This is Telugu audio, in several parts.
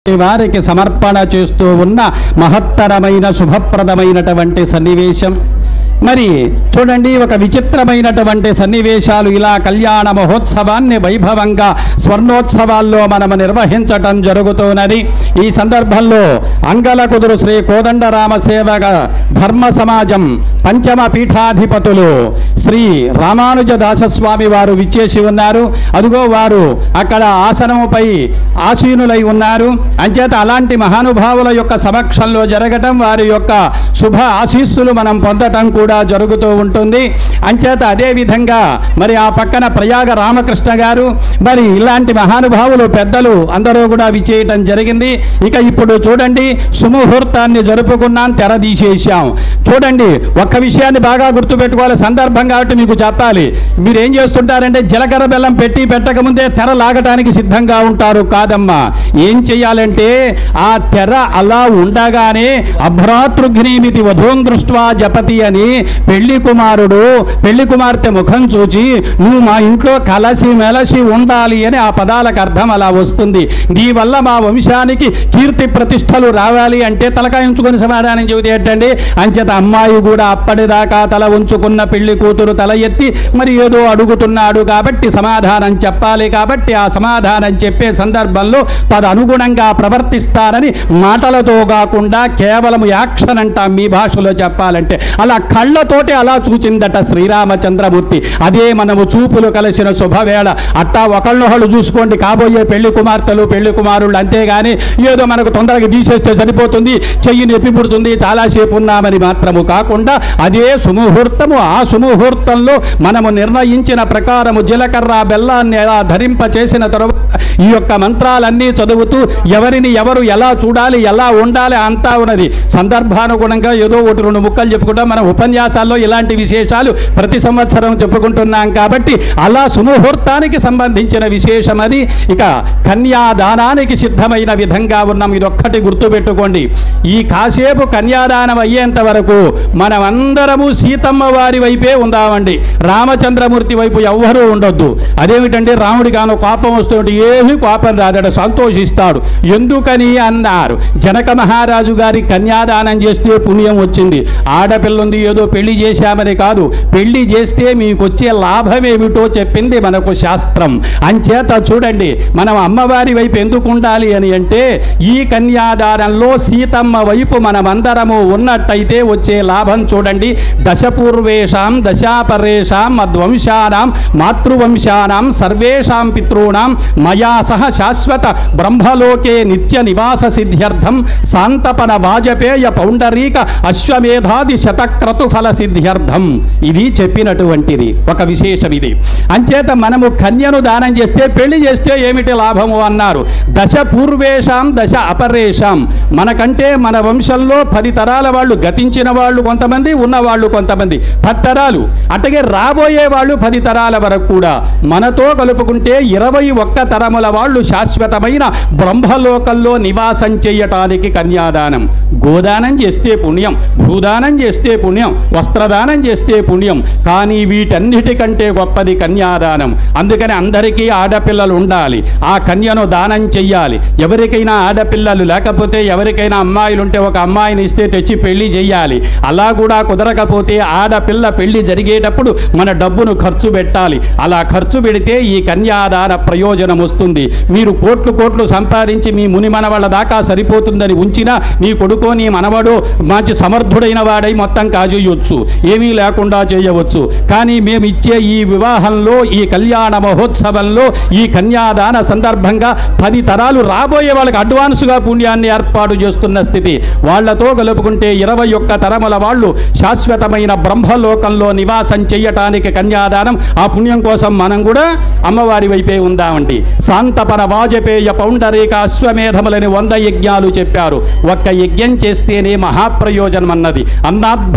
వారికి సమర్పణ చేస్తూ ఉన్న మహత్తరమైన శుభప్రదమైనటువంటి సన్నివేశం మరి చూడండి ఒక విచిత్రమైనటువంటి సన్నివేశాలు ఇలా కళ్యాణ మహోత్సవాన్ని వైభవంగా స్వర్ణోత్సవాల్లో మనం నిర్వహించటం జరుగుతున్నది ఈ సందర్భంలో అంగల కుదురు శ్రీ కోదండరామ సేవక ధర్మ సమాజం పంచమ పీఠాధిపతులు శ్రీ రామానుజ దాసస్వామి వారు విచ్చేసి ఉన్నారు అదిగో వారు అక్కడ ఆసనముపై ఆసీనులై ఉన్నారు అంచేత అలాంటి మహానుభావుల యొక్క సమక్షంలో జరగటం వారి యొక్క శుభ ఆశీస్సులు మనం పొందటం కూడా జరుగుతూ ఉంటుంది అంచేత అదే విధంగా మరి ఆ పక్కన ప్రయాగ రామకృష్ణ గారు మరి ఇలాంటి మహానుభావులు పెద్దలు అందరూ కూడా విచేయటం జరిగింది ఇక ఇప్పుడు చూడండి సుముహూర్తాన్ని జరుపుకున్నాం తెర తీసేసాం చూడండి ఒక్క విషయాన్ని బాగా గుర్తుపెట్టుకోవాలి సందర్భం కాబట్టి మీకు చెప్పాలి మీరు ఏం చేస్తుంటారంటే జీలకర్ర బెల్లం పెట్టి పెట్టకముందే తెర లాగటానికి సిద్ధంగా ఉంటారు కాదమ్మా ఏం చెయ్యాలంటే ఆ తెర అలా ఉండగానే అభ్రాతృఘ్నీమితి వధూం దృష్ట్వా జపతి అని పెళ్లి కుమారుడు పెళ్లి కుమార్తె ముఖం చూచి నువ్వు మా ఇంట్లో కలసి మెలసి ఉండాలి అని ఆ పదాలకు అర్థం అలా వస్తుంది నీ వల్ల మా వంశానికి కీర్తి ప్రతిష్టలు రావాలి అంటే తలకాయ ఉంచుకొని సమాధానం చెబితే ఏంటండి అంచేత అమ్మాయి కూడా అప్పటిదాకా తల ఉంచుకున్న పెళ్లి కూతురు తల ఎత్తి మరి ఏదో అడుగుతున్నాడు కాబట్టి సమాధానం చెప్పాలి కాబట్టి ఆ సమాధానం చెప్పే సందర్భంలో తదనుగుణంగా ప్రవర్తిస్తారని మాటలతో కాకుండా కేవలం యాక్షన్ అంటాం మీ భాషలో చెప్పాలంటే అలా కళ్ళతోటి అలా చూచిందట శ్రీరామచంద్రమూర్తి అదే మనము చూపులు కలిసిన శుభవేళ అట్టా ఒకళ్ళనొకళ్ళు చూసుకోండి కాబోయే పెళ్లి కుమార్తెలు పెళ్లి కుమారుళ్ళు అంతేగాని ఏదో మనకు తొందరగా తీసేస్తే సరిపోతుంది చెయ్యి నొప్పి పుడుతుంది చాలాసేపు ఉన్నామని మాత్రము కాకుండా అదే సుముహూర్తము ఆ సుముహూర్తంలో మనము నిర్ణయించిన ప్రకారము జీలకర్ర బెల్లాన్ని ఎలా ధరింప చేసిన తరువాత ఈ యొక్క మంత్రాలన్నీ చదువుతూ ఎవరిని ఎవరు ఎలా చూడాలి ఎలా ఉండాలి అంతా ఉన్నది సందర్భానుగుణంగా ఏదో ఒకటి రెండు ముక్కలు చెప్పుకుంటాం మన ఉపన్యాసాల్లో ఇలాంటి విశేషాలు ప్రతి సంవత్సరం చెప్పుకుంటున్నాం కాబట్టి అలా సుముహూర్తానికి సంబంధించిన విశేషం అది ఇక కన్యాదానానికి సిద్ధమైన విధంగా ఉన్నాం ఇదొక్కటి గుర్తుపెట్టుకోండి ఈ కాసేపు కన్యాదానం అయ్యేంత వరకు మనమందరము సీతమ్మ వారి వైపే ఉందామండి రామచంద్రమూర్తి వైపు ఎవ్వరూ ఉండొద్దు అదేమిటంటే రాముడికి ఆమె కోపం వస్తుంటే ఏమీ కోపం రాదట సంతోషిస్తాడు ఎందుకని అన్నారు జనక మహారాజు గారి కన్యాదానం చేస్తే పుణ్యం వచ్చింది ఆడపిల్ల ఉంది ఏదో పెళ్లి చేశామని కాదు పెళ్లి చేస్తే మీకు వచ్చే లాభం ఏమిటో చెప్పింది మనకు శాస్త్రం అంచేత చూడండి మనం అమ్మవారి వైపు ఎందుకు ఉండాలి అని అంటే ఈ కన్యాదానంలో సీతమ్మ వైపు మనమందరము ఉన్నట్టయితే వచ్చే లాభం చూడండి దశపూర్వేషాం దశాపరేషాం మధ్వంశానాం మాతృవంశానాం సర్వేషాం పితॄణాం మయా సహ శాశ్వత బ్రహ్మలోకే నిత్య నివాస సిద్ధ్యర్థం శాంతపన వాజపేయ పౌండరీక అశ్వమేధాది శతక్రతు ఫల సిద్ధ్యర్థం ఇది చెప్పినటువంటిది ఒక విశేషం ఇది అంచేత మనము కన్యను దానం చేస్తే పెళ్లి చేస్తే ఏమిటి లాభము అన్నారు దశ పూర్వేషాం దశ అపరేషాం మనకంటే మన వంశంలో పది తరాల వాళ్ళు గతించిన వాళ్ళు కొంతమంది ఉన్నవాళ్ళు కొంతమంది పది తరాలు అట్టగే రాబోయే వాళ్ళు పది తరాల వరకు కూడా మనతో కలుపుకుంటే ఇరవై ఒక్క తరముల వాళ్ళు శాశ్వతమైన బ్రహ్మలోకంలో నివాసం చేయటానికి కన్యాదానం గోదానం చేస్తే పుణ్యం భూదానం చేస్తే పుణ్యం వస్త్రదానం చేస్తే పుణ్యం కానీ వీటన్నిటికంటే గొప్పది కన్యాదానం అందుకని అందరికీ ఆడపిల్లలు ఉండాలి ఆ కన్యను దానం చెయ్యాలి ఎవరికైనా ఆడపిల్లలు లేకపోతే ఎవరికైనా అమ్మాయిలు ఉంటే ఒక అమ్మాయిని ఇస్తే తెచ్చి పెళ్లి చెయ్యాలి అలా కూడా కుదరకపోతే ఆడపిల్ల పెళ్లి జరిగేటప్పుడు మన డబ్బును ఖర్చు పెట్టాలి అలా ఖర్చు పెడితే ఈ కన్యాదాన ప్రయోజనం వస్తుంది మీరు కోట్లు కోట్లు సంపాదించి మీ ముని మనవాళ్ళ దాకా సరిపోతుందని ఉంచినా నీ కొడుకో నీ మనవడో మంచి సమర్థుడైన వాడై మొత్తం కాజేయొచ్చు ఏమీ లేకుండా చేయవచ్చు కానీ మేము ఇచ్చే ఈ వివాహంలో ఈ కళ్యాణ మహోత్సవంలో ఈ కన్యాదాన సందర్భంగా పది తరాలు రాబోయే వాళ్ళకి అడ్వాన్స్గా పుణ్యాన్ని ఏర్పాటు చేస్తున్న స్థితి వాళ్ళతో కలుపుకుంటే ఇరవై ఒక్క తరముల వాళ్ళు శాశ్వతమైన బ్రహ్మలోకంలో నివాసం చెయ్యటానికి కన్యాదానం ఆ పుణ్యం కోసం మనం కూడా అమ్మవారి వైపే ఉందామండి శాంతపర వాజపేయ పౌండరీక అశ్వమేధములని వంద యజ్ఞాలు చెప్పారు ఒక్క యజ్ఞం చేస్తేనే మహాప్రయోజనం అన్నది అన్నాద్భవంతి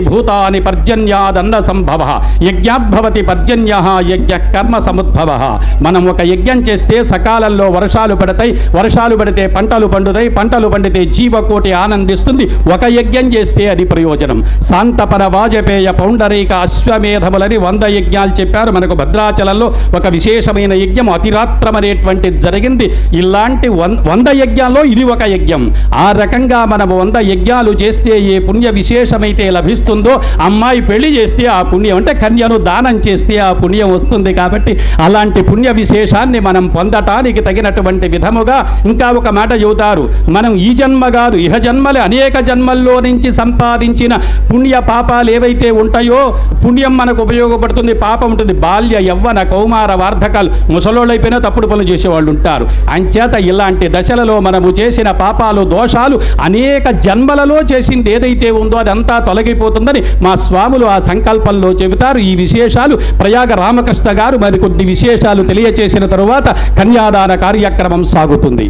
భూతాని పర్జన్యాదన్న సంభవ యజ్ఞాద్భవతి పర్జన్య యజ్ఞ కర్మ సముద్భవ మనం ఒక యజ్ఞం చేస్తే సకాలంలో వర్షాలు పడతాయి వర్షాలు పడితే పంటలు పండుతాయి పంటలు పండితే జీవకోటి ఆనందిస్తుంది ఒక యజ్ఞం చేస్తే అది ప్రయోజనం శాంతపర వాజపేయ పౌండరీక అశ్వమేధములని వంద యజ్ఞాలు చెప్పారు మనకు భద్రాచలంలో ఒక విశేషమైన యజ్ఞం అతిరాత్రం అనేటువంటిది జరిగింది ఇలాంటి వం- వంద యజ్ఞాల్లో ఇది ఒక యజ్ఞం ఆ రకంగా మనము వంద యజ్ఞాలు చేస్తే ఏ పుణ్య విశేషమైతే లభిస్తుందో అమ్మాయి పెళ్లి చేస్తే ఆ పుణ్యం అంటే కన్యను దానం చేస్తే ఆ పుణ్యం వస్తుంది కాబట్టి అలాంటి పుణ్య విశేషాన్ని మనం పొందటానికి తగినటువంటి విధముగా ఇంకా ఒక మాట చెబుతారు మనం ఈ జన్మ కాదు ఇహ జన్మలు అనేక జన్మల్లో నుంచి సంపాదించిన పుణ్య పాపాలు ఏవైతే ఉంటాయో పుణ్యం మనకు ఉపయోగపడుతుంది పాపం ఉంటుంది బాల్య యవ్వన కౌమార వార్ధకాలు ముసలోళ్ళు అయిపోయినా తప్పుడు పనులు చేసేవాళ్ళు ఉంటారు అంచేత ఇలాంటి దశలలో మనము చేసిన పాపాలు దోషాలు అనేక జన్మలలో చేసింది ఏదైతే ఉందో అదంతా తొలగిపోతుందని మా స్వాములు ఆ సంకల్పంలో చెబుతారు ఈ విశేషాలు ప్రయాగ రామకృష్ణ గారు మరికొద్ది విశేషాలు తెలియచేసిన తరువాత కన్యాదాన కార్యక్రమం సాగుతుంది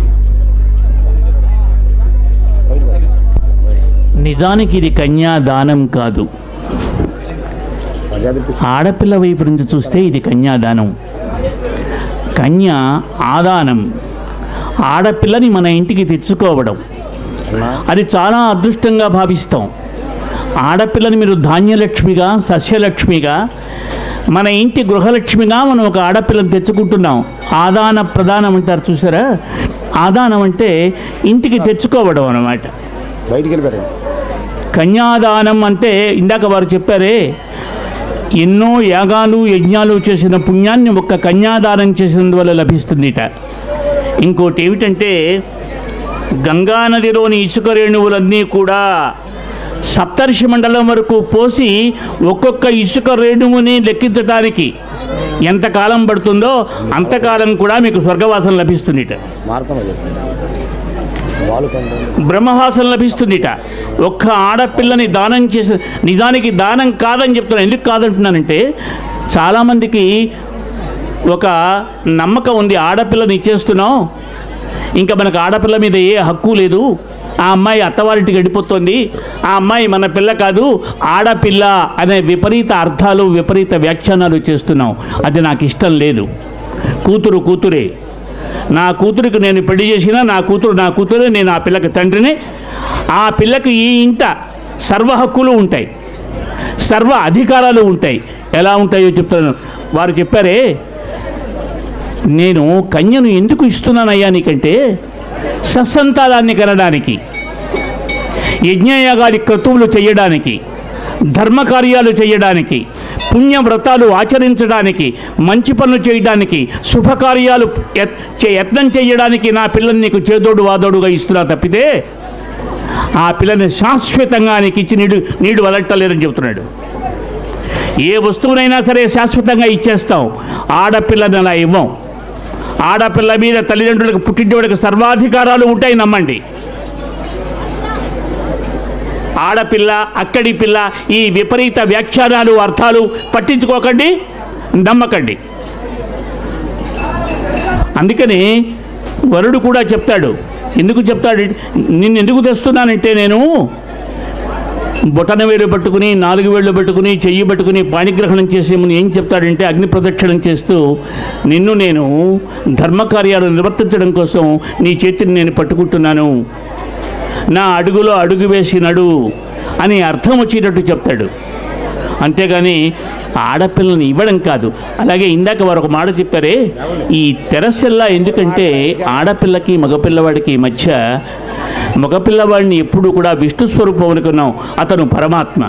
నిజానికి ఇది కన్యాదానం కాదు ఆడపిల్ల వైపు నుంచి చూస్తే ఇది కన్యాదానం కన్య ఆదానం ఆడపిల్లని మన ఇంటికి తెచ్చుకోవడం అది చాలా అదృష్టంగా భావిస్తాం ఆడపిల్లని మీరు ధాన్యలక్ష్మిగా సస్యలక్ష్మిగా మన ఇంటి గృహలక్ష్మిగా మనం ఒక ఆడపిల్లని తెచ్చుకుంటున్నాం ఆదాన ప్రదానం అంటారు చూసారా ఆదానం అంటే ఇంటికి తెచ్చుకోవడం అన్నమాట బయటికి వెళ్ళిపోయారు కన్యాదానం అంటే ఇందాక వారు చెప్పారే ఎన్నో యాగాలు యజ్ఞాలు చేసిన పుణ్యాన్ని ఒక్క కన్యాదానం చేసినందువల్ల లభిస్తుందిట ఇంకోటి ఏమిటంటే గంగా నదిలోని ఇసుక రేణువులన్నీ కూడా సప్తర్షి మండలం వరకు పోసి ఒక్కొక్క ఇసుక రేణువుని లెక్కించడానికి ఎంతకాలం పడుతుందో అంతకాలం కూడా మీకు స్వర్గవాసం లభిస్తుందిట మారుతాం వాళ్ళు కొంత బ్రహ్మవాసం లభిస్తుందిట ఒక్క ఆడపిల్లని దానం చేసి నిజానికి దానం కాదని చెప్తున్నాను ఎందుకు కాదంటున్నానంటే చాలామందికి ఒక నమ్మకం ఉంది ఆడపిల్లని ఇచ్చేస్తున్నాం ఇంకా మనకు ఆడపిల్ల మీద ఏ హక్కు లేదు ఆ అమ్మాయి అత్తవారింటికి గడిపోతుంది ఆ అమ్మాయి మన పిల్ల కాదు ఆడపిల్ల అనే విపరీత అర్థాలు విపరీత వ్యాఖ్యానాలు చేస్తున్నాం అది నాకు ఇష్టం లేదు కూతురు కూతురే నా కూతురికి నేను పెళ్లి చేసినా నా కూతురు నా కూతురే నేను ఆ పిల్లకి తండ్రిని ఆ పిల్లకి ఈ ఇంట సర్వ హక్కులు ఉంటాయి సర్వ అధికారాలు ఉంటాయి ఎలా ఉంటాయో చెప్తాను వారు చెప్పారే నేను కన్యను ఎందుకు ఇస్తున్నానయ్యా నీకంటే సత్సంతానాన్ని కనడానికి యజ్ఞయాగాది క్రతువులు చేయడానికి ధర్మకార్యాలు చేయడానికి పుణ్యవ్రతాలు ఆచరించడానికి మంచి పనులు చేయడానికి శుభకార్యాలు యత్- చే- యత్నం చేయడానికి నా పిల్లని నీకు చేదోడు వాదోడుగా ఇస్తున్నా తప్పితే ఆ పిల్లని శాశ్వతంగా నీకు ఇచ్చి నీడు నీడు వలట్టలేరని చెబుతున్నాడు ఏ వస్తువునైనా సరే శాశ్వతంగా ఇచ్చేస్తాం ఆడపిల్లని అలా ఇవ్వం ఆడపిల్ల మీద తల్లిదండ్రులకు పుట్టింటివాడికి సర్వాధికారాలు ఉంటాయి నమ్మండి ఆడపిల్ల అక్కడి పిల్ల ఈ విపరీత వ్యాఖ్యానాలు అర్థాలు పట్టించుకోకండి నమ్మకండి అందుకని వరుడు కూడా చెప్తాడు ఎందుకు చెప్తాడు నిన్ను ఎందుకు తెస్తున్నానంటే నేను బొటన వేలు పట్టుకుని నాలుగు వేళ్ళు పట్టుకుని చెయ్యి పట్టుకుని పాణిగ్రహణం చేసే ముందు ఏం చెప్తాడంటే అగ్ని ప్రదక్షిణం చేస్తూ నిన్ను నేను ధర్మకార్యాలు నిర్వర్తించడం కోసం నీ చేతిని నేను పట్టుకుంటున్నాను నా అడుగులో అడుగు వేసి నడు అని అర్థం వచ్చేటట్టు చెప్తాడు అంతేగాని ఆడపిల్లని ఇవ్వడం కాదు అలాగే ఇందాక వారు ఒక మాట చెప్పారే ఈ తెరసెల్లా ఎందుకంటే ఆడపిల్లకి మగపిల్లవాడికి మధ్య మగపిల్లవాడిని ఎప్పుడు కూడా విష్ణు స్వరూపం అనుకున్నాం అతను పరమాత్మ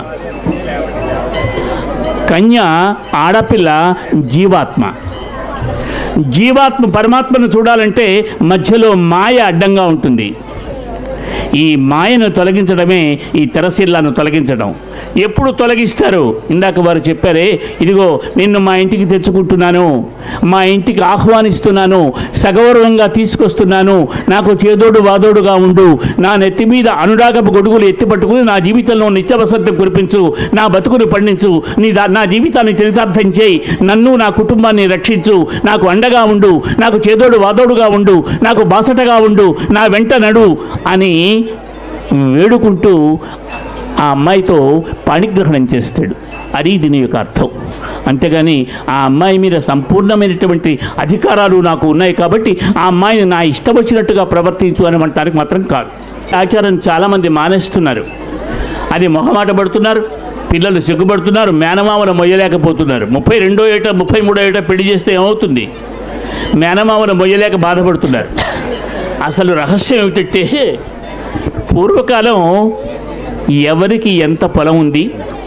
కన్య ఆడపిల్ల జీవాత్మ జీవాత్మ పరమాత్మను చూడాలంటే మధ్యలో మాయ అడ్డంగా ఉంటుంది ఈ మాయను తొలగించడమే ఈ తెరసిల్లాను తొలగించడం ఎప్పుడు తొలగిస్తారు ఇందాక వారు చెప్పారే ఇదిగో నిన్ను మా ఇంటికి తెచ్చుకుంటున్నాను మా ఇంటికి ఆహ్వానిస్తున్నాను సగౌరవంగా తీసుకొస్తున్నాను నాకు చేదోడు వాదోడుగా ఉండు నా నెత్తి మీద అనురాగపు గొడుగులు ఎత్తి పట్టుకుని నా జీవితంలో నిత్యవసంతం కురిపించు నా బతుకుని పండించు నీ దా- నా జీవితాన్ని చరితార్థం చేయి నన్ను నా కుటుంబాన్ని రక్షించు నాకు అండగా ఉండు నాకు చేదోడు వాదోడుగా ఉండు నాకు బాసటగా ఉండు నా వెంట నడు అని వేడుకుంటూ ఆ అమ్మాయితో పాణిగ్రహణం చేస్తాడు అది దీని యొక్క అర్థం అంతేగాని ఆ అమ్మాయి మీద సంపూర్ణమైనటువంటి అధికారాలు నాకు ఉన్నాయి కాబట్టి ఆ అమ్మాయిని నా ఇష్టం వచ్చినట్టుగా ప్రవర్తించు అని అనటానికి మాత్రం కాదు ఆచారం చాలామంది మానేస్తున్నారు అది మొహమాట పడుతున్నారు పిల్లలు సిగ్గుపడుతున్నారు మేనమామను మొయ్యలేకపోతున్నారు ముప్పై రెండో ఏట ముప్పై మూడో ఏట పెళ్లి చేస్తే ఏమవుతుంది మేనమామను మొయ్యలేక బాధపడుతున్నారు అసలు రహస్యం ఏమిటంటే పూర్వకాలం ఎవరికి ఎంత పొలం ఉంది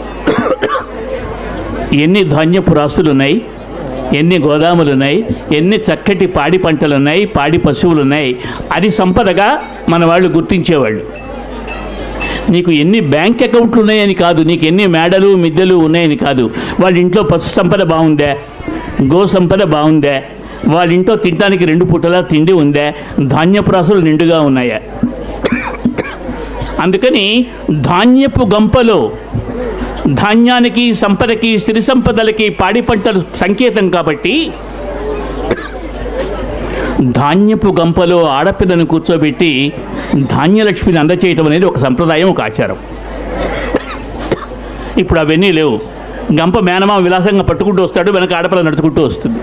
ఎన్ని ధాన్యపు రాస్తులు ఉన్నాయి ఎన్ని గోదాములు ఉన్నాయి ఎన్ని చక్కటి పాడి పంటలు ఉన్నాయి పాడి పశువులు ఉన్నాయి అది సంపదగా మన వాళ్ళు గుర్తించేవాళ్ళు నీకు ఎన్ని బ్యాంక్ అకౌంట్లు ఉన్నాయని కాదు నీకు ఎన్ని మేడలు మిద్దెలు ఉన్నాయని కాదు వాళ్ళ ఇంట్లో పశు సంపద బాగుందా గో సంపద బాగుందా వాళ్ళ ఇంట్లో తినడానికి రెండు పూటలా తిండి ఉందా ధాన్యపు రాసులు నిండుగా ఉన్నాయా అందుకని ధాన్యపు గంపలో ధాన్యానికి సంపదకి సిరి సంపదలకి పాడి పంటలు సంకేతం కాబట్టి ధాన్యపు గంపలో ఆడపిల్లను కూర్చోబెట్టి ధాన్యలక్ష్మిని అందచేయటం అనేది ఒక సంప్రదాయం ఒక ఆచారం ఇప్పుడు అవన్నీ లేవు గంప మేనమామ విలాసంగా పట్టుకుంటూ వస్తాడు వెనక ఆడపిల్ల నడుచుకుంటూ వస్తుంది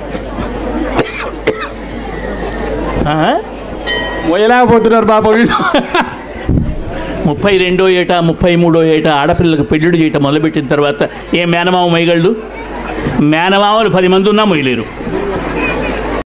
ఆ? మొయ్యలేకపోతున్నారు బాబు వీళ్ళు ముప్పై రెండో ఏట ముప్పై మూడో ఏట ఆడపిల్లలకు పెళ్ళిళ్ళు చేయటం మొదలుపెట్టిన తర్వాత ఏ మేనమామ మొయ్యగళ్ళు మేనమామలు పది మంది ఉన్నా మొయ్యలేరు